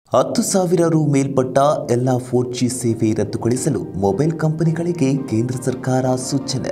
ಹತ್ತು ಸಾವಿರ ರು ಮೇಲ್ಪಟ್ಟ ಎಲ್ಲ ಫೋರ್ ಜಿ ಸೇವೆ ರದ್ದುಗೊಳಿಸಲು ಮೊಬೈಲ್ ಕಂಪನಿಗಳಿಗೆ ಕೇಂದ್ರ ಸರ್ಕಾರ ಸೂಚನೆ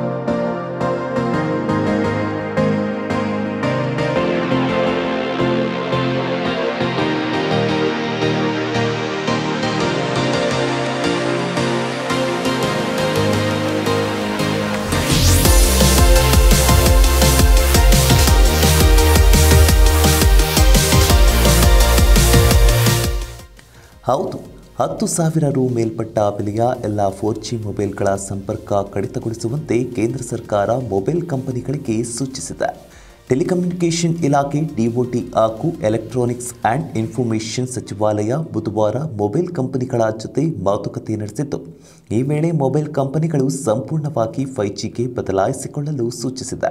ಹೌದು ಹತ್ತು ಸಾವಿರ ರು ಮೇಲ್ಪಟ್ಟ ಬೆಲೆಯ ಎಲ್ಲ ಫೋರ್ ಜಿ ಮೊಬೈಲ್ಗಳ ಸಂಪರ್ಕ ಕಡಿತಗೊಳಿಸುವಂತೆ ಕೇಂದ್ರ ಸರ್ಕಾರ ಮೊಬೈಲ್ ಕಂಪನಿಗಳಿಗೆ ಸೂಚಿಸಿದೆ ಟೆಲಿಕಮ್ಯುನಿಕೇಷನ್ ಇಲಾಖೆ ಡಿಒಟಿ ಹಾಗೂ ಎಲೆಕ್ಟ್ರಾನಿಕ್ಸ್ ಆ್ಯಂಡ್ ಇನ್ಫಾರ್ಮೇಷನ್ ಸಚಿವಾಲಯ ಬುಧವಾರ ಮೊಬೈಲ್ ಕಂಪನಿಗಳ ಜೊತೆ ಮಾತುಕತೆ ನಡೆಸಿದ್ದು ಈ ವೇಳೆ ಮೊಬೈಲ್ ಕಂಪನಿಗಳು ಸಂಪೂರ್ಣವಾಗಿ ಫೈವ್ ಜಿಗೆ ಬದಲಾಯಿಸಿಕೊಳ್ಳಲು ಸೂಚಿಸಿದೆ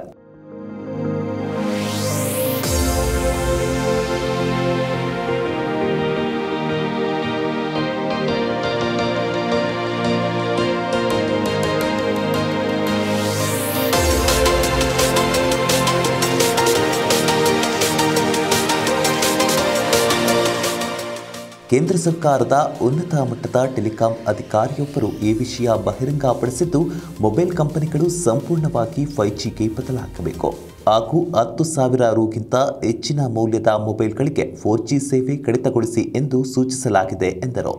ಕೇಂದ್ರ ಸರ್ಕಾರದ ಉನ್ನತ ಮಟ್ಟದ ಟೆಲಿಕಾಂ ಅಧಿಕಾರಿಯೊಬ್ಬರು ಈ ವಿಷಯ ಬಹಿರಂಗಪಡಿಸಿದ್ದು ಮೊಬೈಲ್ ಕಂಪನಿಗಳು ಸಂಪೂರ್ಣವಾಗಿ ಫೈವ್ ಜಿಗೆ ಬದಲಾಗಬೇಕು ಹಾಗೂ ಹತ್ತು ಸಾವಿರ ರುಗಿಂತ ಹೆಚ್ಚಿನ ಮೌಲ್ಯದ ಮೊಬೈಲ್ಗಳಿಗೆ ಫೋರ್ ಜಿ ಸೇವೆ ಕಡಿತಗೊಳಿಸಿ ಎಂದು ಸೂಚಿಸಲಾಗಿದೆ ಎಂದರು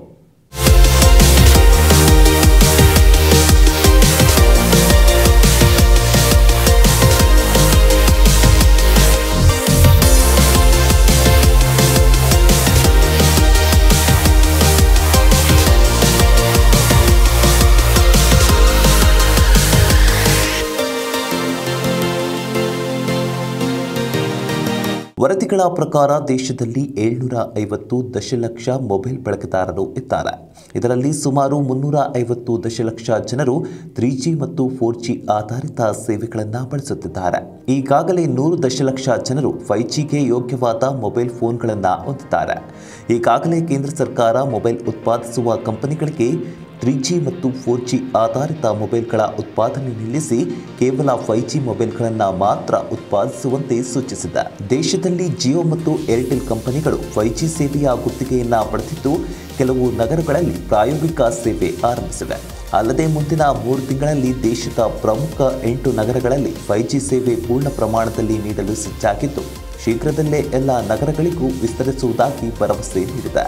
ವರದಿಗಳ ಪ್ರಕಾರ ದೇಶದಲ್ಲಿ ಏಳ್ನೂರ ಐವತ್ತು ದಶಲಕ್ಷ ಮೊಬೈಲ್ ಬಳಕೆದಾರರು ಇದ್ದಾರೆ ಇದರಲ್ಲಿ ಸುಮಾರು ಮುನ್ನೂರ ಐವತ್ತು ದಶಲಕ್ಷ ಜನರು ತ್ರೀ ಜಿ ಮತ್ತು ಫೋರ್ ಜಿ ಆಧಾರಿತ ಸೇವೆಗಳನ್ನು ಬಳಸುತ್ತಿದ್ದಾರೆ ಈಗಾಗಲೇ ನೂರು ದಶಲಕ್ಷ ಜನರು ಫೈವ್ ಜಿಗೆ ಯೋಗ್ಯವಾದ ಮೊಬೈಲ್ ಫೋನ್ಗಳನ್ನು ಹೊಂದಿದ್ದಾರೆ ಈಗಾಗಲೇ ಕೇಂದ್ರ ಸರ್ಕಾರ ಮೊಬೈಲ್ ಉತ್ಪಾದಿಸುವ ಕಂಪನಿಗಳಿಗೆ ತ್ರೀ ಜಿ ಮತ್ತು ಫೋರ್ ಜಿ ಆಧಾರಿತ ಮೊಬೈಲ್ಗಳ ಉತ್ಪಾದನೆ ನಿಲ್ಲಿಸಿ ಕೇವಲ ಫೈವ್ ಜಿ ಮೊಬೈಲ್ಗಳನ್ನು ಮಾತ್ರ ಉತ್ಪಾದಿಸುವಂತೆ ಸೂಚಿಸಿದೆ ದೇಶದಲ್ಲಿ ಜಿಯೋ ಮತ್ತು ಏರ್ಟೆಲ್ ಕಂಪನಿಗಳು ಫೈವ್ ಜಿ ಸೇವೆಯ ಗುತ್ತಿಗೆಯನ್ನ ಪಡೆದಿದ್ದು ಕೆಲವು ನಗರಗಳಲ್ಲಿ ಪ್ರಾಯೋಗಿಕ ಸೇವೆ ಆರಂಭಿಸಿವೆ ಅಲ್ಲದೆ ಮುಂದಿನ ಮೂರು ತಿಂಗಳಲ್ಲಿ ದೇಶದ ಪ್ರಮುಖ ಎಂಟು ನಗರಗಳಲ್ಲಿ ಫೈವ್ ಜಿ ಸೇವೆ ಪೂರ್ಣ ಪ್ರಮಾಣದಲ್ಲಿ ನೀಡಲು ಸಜ್ಜಾಗಿದ್ದು ಶೀಘ್ರದಲ್ಲೇ ಎಲ್ಲ ನಗರಗಳಿಗೂ ವಿಸ್ತರಿಸುವುದಾಗಿ ಭರವಸೆ ನೀಡಿದೆ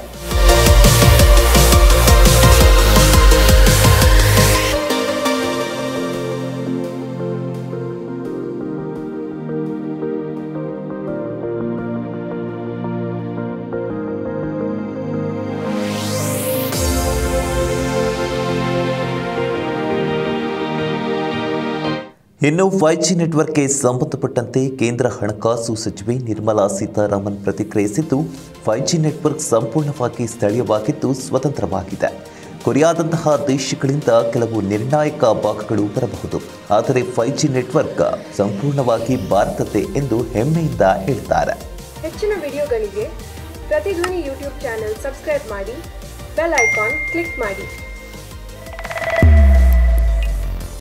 ಇನ್ನು ಫೈವ್ ಜಿ ನೆಟ್ವರ್ಕ್ಗೆ ಸಂಬಂಧಪಟ್ಟಂತೆ ಕೇಂದ್ರ ಹಣಕಾಸು ಸಚಿವೆ ನಿರ್ಮಲಾ ಸೀತಾರಾಮನ್ ಪ್ರತಿಕ್ರಿಯಿಸಿದ್ದು ಫೈವ್ ಜಿ ನೆಟ್ವರ್ಕ್ ಸಂಪೂರ್ಣವಾಗಿ ಸ್ಥಳೀಯವಾಗಿದ್ದು ಸ್ವತಂತ್ರವಾಗಿದೆ ಕೊರಿಯಾದಂತಹ ದೇಶಗಳಿಂದ ಕೆಲವು ನಿರ್ಣಾಯಕ ಭಾಗಗಳು ಬರಬಹುದು ಆದರೆ ಫೈವ್ ಜಿ ನೆಟ್ವರ್ಕ್ ಸಂಪೂರ್ಣವಾಗಿ ಭಾರತದ್ದೇ ಎಂದು ಹೆಮ್ಮೆಯಿಂದ ಹೇಳಿದ್ದಾರೆ ಹೆಚ್ಚಿನ ವಿಡಿಯೋಗಳಿಗೆ ಪ್ರತಿಧ್ವನಿ ಯೂಟ್ಯೂಬ್ ಚಾನೆಲ್ ಸಬ್ಸ್ಕ್ರೈಬ್ ಮಾಡಿ ಬೆಲ್ ಐಕಾನ್ ಕ್ಲಿಕ್ ಮಾಡಿ